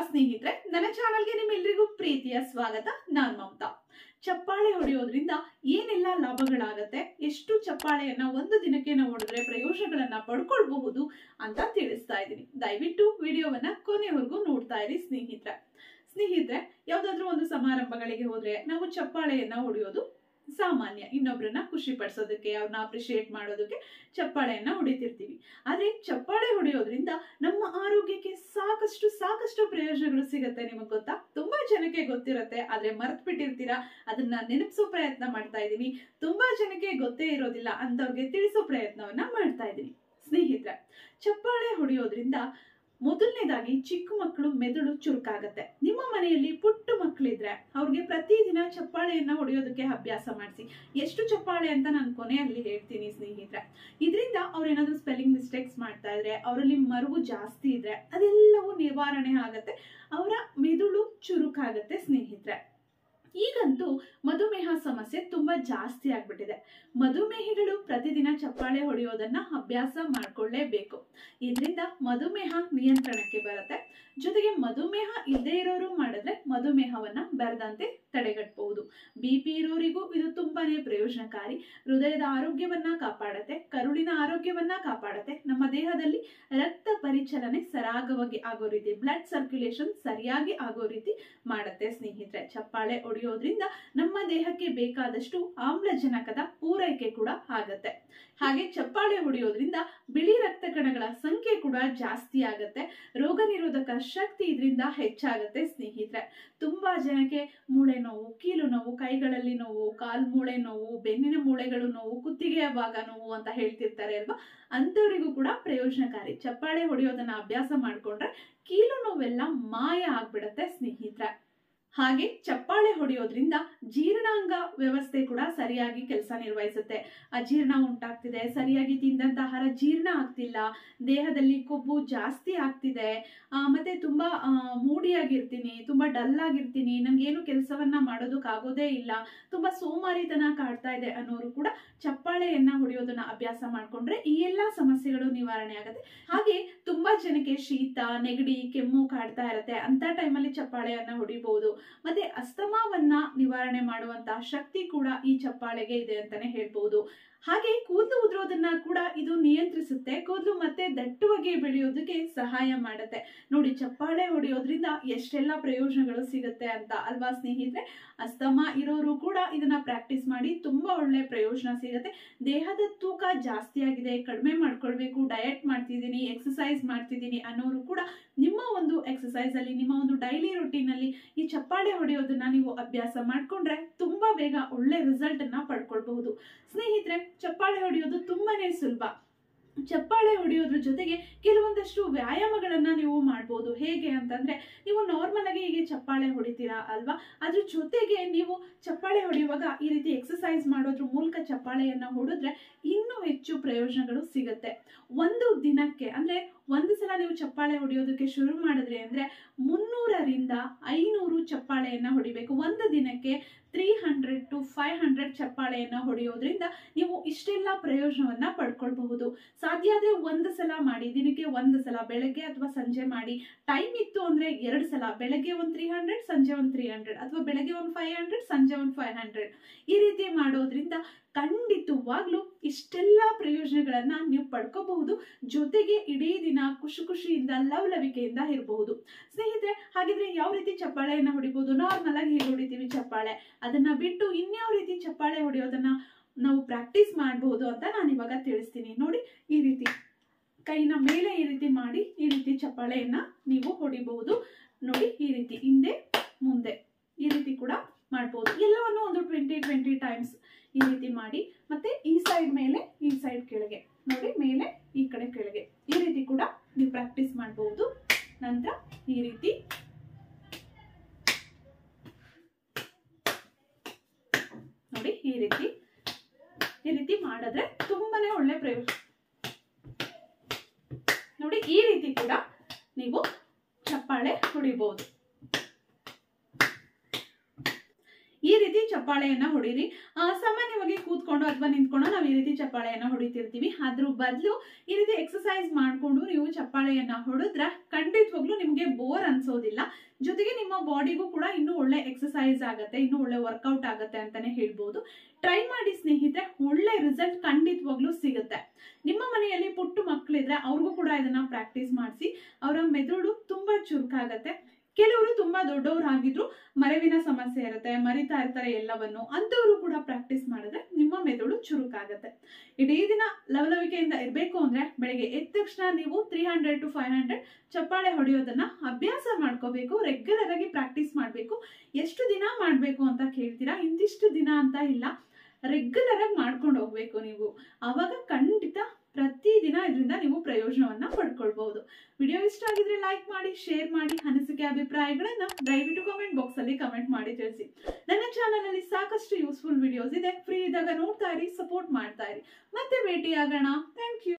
ಸ್ನೇಹಿತರೆ ನನ್ನ ಚಾನಲ್ಗೆ ನಿಮ್ಮೆಲ್ಲರಿಗೂ ಪ್ರೀತಿಯ ಸ್ವಾಗತ ನಾನ್ ಮಮತಾ ಚಪ್ಪಾಳೆ ಹೊಡೆಯೋದ್ರಿಂದ ಏನೆಲ್ಲ ಲಾಭಗಳಾಗತ್ತೆ ಎಷ್ಟು ಚಪ್ಪಾಳೆಯನ್ನ ಒಂದು ದಿನಕ್ಕೆ ನಾವು ಹೊಡೆದ್ರೆ ಪ್ರಯೋಜನಗಳನ್ನ ಪಡ್ಕೊಳ್ಬಹುದು ಅಂತ ತಿಳಿಸ್ತಾ ಇದ್ದೀನಿ ದಯವಿಟ್ಟು ವಿಡಿಯೋವನ್ನ ಕೊನೆವರೆಗೂ ನೋಡ್ತಾ ಇರಿ ಸ್ನೇಹಿತರೆ ಸ್ನೇಹಿತರೆ ಯಾವ್ದಾದ್ರು ಒಂದು ಸಮಾರಂಭಗಳಿಗೆ ಹೋದ್ರೆ ನಾವು ಚಪ್ಪಾಳೆಯನ್ನ ಹೊಡೆಯೋದು ಸಾಮಾನ್ಯ ಇನ್ನೊಬ್ರನ್ನ ಖುಷಿ ಪಡಿಸೋದಕ್ಕೆ ಅವ್ರನ್ನ ಅಪ್ರಿಶಿಯೇಟ್ ಮಾಡೋದಕ್ಕೆ ಚಪ್ಪಾಳೆಯನ್ನ ಹೊಡಿತಿರ್ತೀವಿ ಆದ್ರೆ ಚಪ್ಪಾಳೆ ಹೊಡೆಯೋದ್ರಿಂದ ನಮ್ಮ ಆರೋಗ್ಯಕ್ಕೆ ಸಾಕಷ್ಟು ಸಾಕಷ್ಟು ಪ್ರಯೋಜನಗಳು ಸಿಗುತ್ತೆ ನಿಮಗೆ ಗೊತ್ತಾ ತುಂಬಾ ಜನಕ್ಕೆ ಗೊತ್ತಿರುತ್ತೆ ಆದ್ರೆ ಮರ್ತ್ ಬಿಟ್ಟಿರ್ತೀರಾ ಅದನ್ನ ನೆನಪಿಸೋ ಪ್ರಯತ್ನ ಮಾಡ್ತಾ ಇದ್ದೀನಿ ತುಂಬಾ ಜನಕ್ಕೆ ಗೊತ್ತೇ ಇರೋದಿಲ್ಲ ಅಂತವ್ರಿಗೆ ತಿಳಿಸೋ ಪ್ರಯತ್ನವನ್ನ ಮಾಡ್ತಾ ಇದ್ದೀನಿ ಸ್ನೇಹಿತರೆ ಚಪ್ಪಾಳೆ ಹೊಡೆಯೋದ್ರಿಂದ ಮೊದಲನೇದಾಗಿ ಚಿಕ್ಕ ಮಕ್ಕಳು ಮೆದುಳು ಚುರುಕಾಗತ್ತೆ ನಿಮ್ಮ ಮನೆಯಲ್ಲಿ ಪುಟ್ಟ ಮಕ್ಕಳಿದ್ರೆ ಅವ್ರಿಗೆ ಪ್ರತಿದಿನ ಚಪ್ಪಾಳೆಯನ್ನ ಹೊಡೆಯೋದಕ್ಕೆ ಅಭ್ಯಾಸ ಮಾಡಿಸಿ ಎಷ್ಟು ಚಪ್ಪಾಳೆ ಅಂತ ನಾನು ಕೊನೆಯಲ್ಲಿ ಹೇಳ್ತೀನಿ ಸ್ನೇಹಿತರೆ ಇದರಿಂದ ಅವ್ರೇನಾದ್ರೂ ಸ್ಪೆಲ್ಲಿಂಗ್ ಮಿಸ್ಟೇಕ್ಸ್ ಮಾಡ್ತಾ ಇದ್ರೆ ಅವರಲ್ಲಿ ಮರುವು ಜಾಸ್ತಿ ಇದ್ರೆ ಅದೆಲ್ಲವೂ ನಿವಾರಣೆ ಆಗತ್ತೆ ಅವರ ಮೆದುಳು ಚುರುಕಾಗತ್ತೆ ಸ್ನೇಹಿತರೆ ಈಗಂತೂ ಮಧುಮೇಹ ಸಮಸ್ಯೆ ತುಂಬಾ ಜಾಸ್ತಿ ಆಗ್ಬಿಟ್ಟಿದೆ ಮಧುಮೇಹಿಗಳು ಪ್ರತಿದಿನ ಚಪ್ಪಾಳೆ ಹೊಡೆಯೋದನ್ನ ಅಭ್ಯಾಸ ಮಾಡ್ಕೊಳ್ಳೇಬೇಕು ಇದರಿಂದ ಮಧುಮೇಹ ನಿಯಂತ್ರಣಕ್ಕೆ ಬರುತ್ತೆ ಜೊತೆಗೆ ಮಧುಮೇಹ ಇಲ್ಲದೆ ಇರೋರು ಮಾಡಿದ್ರೆ ಮಧುಮೇಹವನ್ನ ಬರದಂತೆ ತಡೆಗಟ್ಟಬಹುದು ಬಿ ಪಿ ಇರೋರಿಗೂ ಇದು ತುಂಬಾನೇ ಪ್ರಯೋಜನಕಾರಿ ಹೃದಯದ ಆರೋಗ್ಯವನ್ನ ಕಾಪಾಡುತ್ತೆ ಕರುಳಿನ ಆರೋಗ್ಯವನ್ನ ಕಾಪಾಡುತ್ತೆ ನಮ್ಮ ದೇಹದಲ್ಲಿ ರಕ್ತ ಪರಿಚಲನೆ ಸರಾಗವಾಗಿ ಆಗೋ ರೀತಿ ಬ್ಲಡ್ ಸರ್ಕ್ಯುಲೇಷನ್ ಸರಿಯಾಗಿ ಆಗೋ ರೀತಿ ಮಾಡುತ್ತೆ ಸ್ನೇಹಿತರೆ ಚಪ್ಪಾಳೆ ಹೊಡೆಯೋದ್ರಿಂದ ನಮ್ಮ ದೇಹಕ್ಕೆ ಬೇಕಾದಷ್ಟು ಆಮ್ಲಜನಕದ ಪೂರೈಕೆ ಕೂಡ ಆಗತ್ತೆ ಹಾಗೆ ಚಪ್ಪಾಳೆ ಹೊಡೆಯೋದ್ರಿಂದ ಬಿಳಿ ರಕ್ತ ಕಣಗಳ ಸಂಖ್ಯೆ ಕೂಡ ಜಾಸ್ತಿ ಆಗತ್ತೆ ರೋಗ ನಿರೋಧಕ ಶಕ್ತಿ ಇದರಿಂದ ಹೆಚ್ಚಾಗತ್ತೆ ಸ್ನೇಹಿತರೆ ತುಂಬಾ ಜನಕ್ಕೆ ಮೂಳೆ ನೋವು ಕೀಲು ನೋವು ಕೈಗಳಲ್ಲಿ ನೋವು ಕಾಲ್ ಮೂಳೆ ನೋವು ಬೆನ್ನಿನ ಮೂಳೆಗಳು ನೋವು ಕುತ್ತಿಗೆಯ ಭಾಗ ನೋವು ಅಂತ ಹೇಳ್ತಿರ್ತಾರೆ ಅಲ್ವಾ ಅಂಥವರಿಗೂ ಕೂಡ ಪ್ರಯೋಜನಕಾರಿ ಚಪ್ಪಾಳೆ ಹೊಡೆಯೋದನ್ನ ಅಭ್ಯಾಸ ಮಾಡ್ಕೊಂಡ್ರೆ ಕೀಲು ನೋವೆಲ್ಲ ಮಾಯ ಆಗ್ಬಿಡತ್ತೆ ಸ್ನೇಹಿತರೆ ಹಾಗೆ ಚಪ್ಪಾಳೆ ಹೊಡೆಯೋದ್ರಿಂದ ಜೀರ್ಣಾಂಗ ವ್ಯವಸ್ಥೆ ಕೂಡ ಸರಿಯಾಗಿ ಕೆಲಸ ನಿರ್ವಹಿಸುತ್ತೆ ಅಜೀರ್ಣ ಉಂಟಾಗ್ತಿದೆ ಸರಿಯಾಗಿ ತಿಂದಂತ ಆಹಾರ ಜೀರ್ಣ ಆಗ್ತಿಲ್ಲ ದೇಹದಲ್ಲಿ ಕೊಬ್ಬು ಜಾಸ್ತಿ ಆಗ್ತಿದೆ ಆ, ಮತ್ತೆ ತುಂಬಾ ಆ, ಮೂಡಿಯಾಗಿರ್ತೀನಿ ತುಂಬಾ ಡಲ್ ಆಗಿರ್ತೀನಿ ನನ್ಗೇನು ಕೆಲಸವನ್ನ ಮಾಡೋದಕ್ಕಾಗೋದೇ ಇಲ್ಲ ತುಂಬಾ ಸೋಮಾರಿತನ ಕಾಡ್ತಾ ಇದೆ ಅನ್ನೋರು ಕೂಡ ಚಪ್ಪಾಳೆಯನ್ನ ಹೊಡೆಯೋದನ್ನ ಅಭ್ಯಾಸ ಮಾಡ್ಕೊಂಡ್ರೆ ಈ ಎಲ್ಲಾ ಸಮಸ್ಯೆಗಳು ನಿವಾರಣೆ ಆಗುತ್ತೆ ಹಾಗೆ ತುಂಬಾ ಜನಕ್ಕೆ ಶೀತ ನೆಗಡಿ ಕೆಮ್ಮು ಕಾಡ್ತಾ ಇರುತ್ತೆ ಅಂತ ಟೈಮಲ್ಲಿ ಚಪ್ಪಾಳೆಯನ್ನ ಹೊಡಿಬಹುದು ಮತ್ತೆ ಅಸ್ತಮಾವನ್ನ ನಿವಾರಣೆ ಮಾಡುವಂತ ಶಕ್ತಿ ಕೂಡ ಈ ಚಪ್ಪಾಳೆಗೆ ಇದೆ ಅಂತಾನೆ ಹೇಳ್ಬಹುದು ಹಾಗೆ ಕೂದಲು ಉದುರೋದನ್ನ ಕೂಡ ಇದು ನಿಯಂತ್ರಿಸುತ್ತೆ ಕೂದಲು ಮತ್ತೆ ದಟ್ಟವಾಗಿ ಬೆಳೆಯೋದಕ್ಕೆ ಸಹಾಯ ಮಾಡುತ್ತೆ ನೋಡಿ ಚಪ್ಪಾಳೆ ಹೊಡೆಯೋದ್ರಿಂದ ಎಷ್ಟೆಲ್ಲ ಪ್ರಯೋಜನಗಳು ಸಿಗುತ್ತೆ ಅಂತ ಅಲ್ವಾ ಸ್ನೇಹಿತರೆ ಅಸ್ತಮ ಇರೋರು ಕೂಡ ಇದನ್ನ ಪ್ರಾಕ್ಟೀಸ್ ಮಾಡಿ ತುಂಬಾ ಒಳ್ಳೆ ಪ್ರಯೋಜನ ಸಿಗುತ್ತೆ ದೇಹದ ತೂಕ ಜಾಸ್ತಿ ಆಗಿದೆ ಕಡಿಮೆ ಮಾಡ್ಕೊಳ್ಬೇಕು ಡಯಟ್ ಮಾಡ್ತಿದ್ದೀನಿ ಎಕ್ಸಸೈಸ್ ಮಾಡ್ತಿದ್ದೀನಿ ಅನ್ನೋರು ಕೂಡ ನಿಮ್ಮ ಒಂದು ಎಕ್ಸಸೈಸ್ ಅಲ್ಲಿ ನಿಮ್ಮ ಒಂದು ಡೈಲಿ ರೊಟೀನ್ ಅಲ್ಲಿ ಈ ಚಪ್ಪಾಳೆ ಹೊಡೆಯೋದನ್ನ ನೀವು ಅಭ್ಯಾಸ ಮಾಡ್ಕೊಂಡ್ರೆ ತುಂಬಾ ಬೇಗ ಒಳ್ಳೆ ರಿಸಲ್ಟ್ ಅನ್ನ ಪಡ್ಕೊಳ್ಬಹುದು ಸ್ನೇಹಿತರೆ ಚಪ್ಪಾಳೆ ಹೊಡೆಯೋದು ತುಂಬಾನೇ ಸುಲಭ ಚಪ್ಪಾಳೆ ಹೊಡೆಯೋದ್ರ ಜೊತೆಗೆ ಕೆಲವೊಂದಷ್ಟು ವ್ಯಾಯಾಮಗಳನ್ನ ನೀವು ಮಾಡ್ಬೋದು ಹೇಗೆ ಅಂತಂದ್ರೆ ನೀವು ನಾರ್ಮಲ್ ಆಗಿ ಹೀಗೆ ಚಪ್ಪಾಳೆ ಹೊಡಿತೀರಾ ಅಲ್ವಾ ಅದ್ರ ಜೊತೆಗೆ ನೀವು ಚಪ್ಪಾಳೆ ಹೊಡೆಯುವಾಗ ಈ ರೀತಿ ಎಕ್ಸಸೈಸ್ ಮಾಡೋದ್ರ ಮೂಲಕ ಚಪ್ಪಾಳೆಯನ್ನ ಹೊಡೆದ್ರೆ ಇನ್ನೂ ಹೆಚ್ಚು ಪ್ರಯೋಜನಗಳು ಸಿಗುತ್ತೆ ಒಂದು ದಿನಕ್ಕೆ ಅಂದ್ರೆ ಒಂದು ಸಲ ನೀವು ಚಪ್ಪಾಳೆ ಹೊಡೆಯೋದಕ್ಕೆ ಶುರು ಮಾಡಿದ್ರೆ ಅಂದ್ರೆ ಮುನ್ನೂರರಿಂದ ಐನೂರು ಚಪ್ಪಾಳೆಯನ್ನ ಹೊಡಿಬೇಕು ಒಂದು ದಿನಕ್ಕೆ three hundred to five hundred ಚಪ್ಪಾಳೆಯನ್ನ ಹೊಡೆಯೋದ್ರಿಂದ ನೀವು ಇಷ್ಟೆಲ್ಲ ಪ್ರಯೋಜನವನ್ನ ಪಡ್ಕೊಳ್ಬಹುದು ಸಾಧ್ಯ ಆದ್ರೆ ಒಂದು ಸಲ ಮಾಡಿ ದಿನಕ್ಕೆ ಒಂದು ಸಲ ಬೆಳಗ್ಗೆ ಅಥವಾ ಸಂಜೆ ಮಾಡಿ ಟೈಮ್ ಇತ್ತು ಅಂದ್ರೆ ಎರಡು ಸಲ ಬೆಳಗ್ಗೆ ಒಂದು ತ್ರೀ ಹಂಡ್ರೆಡ್ ಸಂಜೆ ಒಂದು ತ್ರೀ ಹಂಡ್ರೆಡ್ ಅಥವಾ ಬೆಳಗ್ಗೆ ಒಂದು ಫೈವ್ ಹಂಡ್ರೆಡ್ ಸಂಜೆ ಒಂದು ಫೈವ್ ಹಂಡ್ರೆಡ್ ಈ ರೀತಿ ಮಾಡೋದ್ರಿಂದ ಖಂಡಿತವಾಗ್ಲೂ ಇಷ್ಟೆಲ್ಲ ಪ್ರಯೋಜನಗಳನ್ನ ನೀವು ಪಡ್ಕೋಬಹುದು ಜೊತೆಗೆ ಇಡೀ ದಿನ ಖುಷಿ ಖುಷಿಯಿಂದ ಲವಲವಿಕೆಯಿಂದ ಇರಬಹುದು ಸ್ನೇಹಿತರೆ ಹಾಗಿದ್ರೆ ಯಾವ ರೀತಿ ಚಪ್ಪಾಳೆಯನ್ನ ಹೊಡಿಬಹುದು ನಾರ್ಮಲ್ ಆಗಿ ಹೇಗೆ ಹೊಡಿತೀವಿ ಚಪ್ಪಾಳೆ ಅದನ್ನ ಬಿಟ್ಟು ಇನ್ಯಾವ ರೀತಿ ಚಪ್ಪಾಳೆ ಹೊಡೆಯೋದನ್ನ ನಾವು ಪ್ರಾಕ್ಟೀಸ್ ಮಾಡಬಹುದು ಅಂತ ನಾನು ಇವಾಗ ತಿಳಿಸ್ತೀನಿ ನೋಡಿ ಈ ರೀತಿ ಕೈನ ಮೇಲೆ ಈ ರೀತಿ ಮಾಡಿ ಈ ರೀತಿ ಚಪ್ಪಾಳೆಯನ್ನ ನೀವು ಹೊಡಿಬಹುದು ನೋಡಿ ಈ ರೀತಿ ಹಿಂದೆ ಮುಂದೆ ಈ ರೀತಿ ಕೂಡ ಮಾಡ್ಬೋದು ಎಲ್ಲವನ್ನು ಒಂದು ಟ್ವೆಂಟಿ ಟ್ವೆಂಟಿ ಟೈಮ್ಸ್ ಈ ರೀತಿ ಮಾಡಿ ಮತ್ತೆ ಈ ಸೈಡ್ ಮೇಲೆ ಈ ಸೈಡ್ ಕೆಳಗೆ ನೋಡಿ ಮೇಲೆ ಈ ಕಡೆ ಕೆಳಗೆ ಈ ರೀತಿ ಕೂಡ ನೀವು ಪ್ರಾಕ್ಟೀಸ್ ಮಾಡಬಹುದು ನಂತರ ಈ ರೀತಿ ನೋಡಿ ಈ ರೀತಿ ಈ ರೀತಿ ಮಾಡಿದ್ರೆ ತುಂಬಾನೇ ಒಳ್ಳೆ ಪ್ರಯೋಜನ ನೋಡಿ ಈ ರೀತಿ ಕೂಡ ನೀವು ಚಪ್ಪಾಳೆ ಹೊಡಿಬಹುದು ಈ ರೀತಿ ಚಪ್ಪಾಳೆಯನ್ನ ಹೊಡೀರಿ ಆ, ಸಾಮಾನ್ಯವಾಗಿ ಕೂತ್ಕೊಂಡು ಅಥವಾ ನಿಂತ್ಕೊಂಡು ನಾವು ಈ ರೀತಿ ಚಪ್ಪಾಳೆಯನ್ನ ಹೊಡಿತಿರ್ತೀವಿ ಅದ್ರ ಬದಲು ಈ ರೀತಿ ಎಕ್ಸಸೈಸ್ ಮಾಡಿಕೊಂಡು ನೀವು ಚಪ್ಪಾಳೆಯನ್ನ ಹೊಡೆದ್ರೆ ಖಂಡಿತವಾಗ್ಲೂ ನಿಮಗೆ ಬೋರ್ ಅನ್ಸೋದಿಲ್ಲ ಜೊತೆಗೆ ನಿಮ್ಮ ಬಾಡಿಗೂ ಕೂಡ ಇನ್ನೂ ಒಳ್ಳೆ ಎಕ್ಸಸೈಸ್ ಆಗುತ್ತೆ ಇನ್ನೂ ಒಳ್ಳೆ ವರ್ಕೌಟ್ ಆಗುತ್ತೆ ಅಂತಾನೆ ಹೇಳ್ಬೋದು ಟ್ರೈ ಮಾಡಿ ಸ್ನೇಹಿತರೆ ಒಳ್ಳೆ ರಿಸಲ್ಟ್ ಖಂಡಿತವಾಗ್ಲೂ ಸಿಗುತ್ತೆ ನಿಮ್ಮ ಮನೆಯಲ್ಲಿ ಪುಟ್ಟು ಮಕ್ಕಳಿದ್ರೆ ಅವ್ರಿಗೂ ಕೂಡ ಇದನ್ನ ಪ್ರಾಕ್ಟೀಸ್ ಮಾಡಿಸಿ ಅವರ ಮೆದುಳು ತುಂಬಾ ಚುರುಕಾಗತ್ತೆ ಕೆಲವರು ತುಂಬಾ ದೊಡ್ಡವರಾಗಿದ್ರು ಮರೆವಿನ ಸಮಸ್ಯೆ ಇರುತ್ತೆ ಮರಿತಾ ಇರ್ತಾರೆ ಎಲ್ಲವನ್ನು ಅಂತವರು ಕೂಡ ಪ್ರಾಕ್ಟೀಸ್ ಮಾಡಿದ್ರೆ ನಿಮ್ಮ ಮೆದುಳು ಚುರುಕಾಗತ್ತೆ ಇಡೀ ದಿನ ಲವಲವಿಕೆಯಿಂದ ಇರಬೇಕು ಅಂದ್ರೆ ಬೆಳಿಗ್ಗೆ ಎದ್ದ ತಕ್ಷಣ ನೀವು three hundred to five hundred ಚಪ್ಪಾಳೆ ಹೊಡೆಯೋದನ್ನ ಅಭ್ಯಾಸ ಮಾಡ್ಕೋಬೇಕು ರೆಗ್ಯುಲರ್ ಆಗಿ ಪ್ರಾಕ್ಟೀಸ್ ಮಾಡಬೇಕು ಎಷ್ಟು ದಿನ ಮಾಡಬೇಕು ಅಂತ ಕೇಳ್ತೀರಾ ಇಂತಿಷ್ಟು ದಿನ ಅಂತ ಇಲ್ಲ ರೆಗ್ಯುಲರ್ ಆಗಿ ಮಾಡ್ಕೊಂಡು ಹೋಗ್ಬೇಕು ನೀವು ಅವಾಗ ಖಂಡಿತ ಪ್ರತಿದಿನ ಇದರಿಂದ ನೀವು ಪ್ರಯೋಜನವನ್ನ ಪಡ್ಕೊಳ್ಬಹುದು ವಿಡಿಯೋ ಇಷ್ಟ ಆಗಿದ್ರೆ ಲೈಕ್ ಮಾಡಿ ಶೇರ್ ಮಾಡಿ ಅನಿಸಿಕೆ ಅಭಿಪ್ರಾಯಗಳನ್ನ ದಯವಿಟ್ಟು ಕಾಮೆಂಟ್ ಬಾಕ್ಸ್ ಅಲ್ಲಿ ಕಮೆಂಟ್ ಮಾಡಿ ತಿಳಿಸಿ ನನ್ನ ಚಾನಲ್ ಅಲ್ಲಿ ಸಾಕಷ್ಟು ಯೂಸ್ಫುಲ್ ವಿಡಿಯೋಸ್ ಇದೆ ಫ್ರೀ ಇದ್ದಾಗ ನೋಡ್ತಾ ಇರಿ ಸಪೋರ್ಟ್ ಮಾಡ್ತಾ ಇರಿ ಮತ್ತೆ ಭೇಟಿ ಆಗೋಣ ಥ್ಯಾಂಕ್ ಯು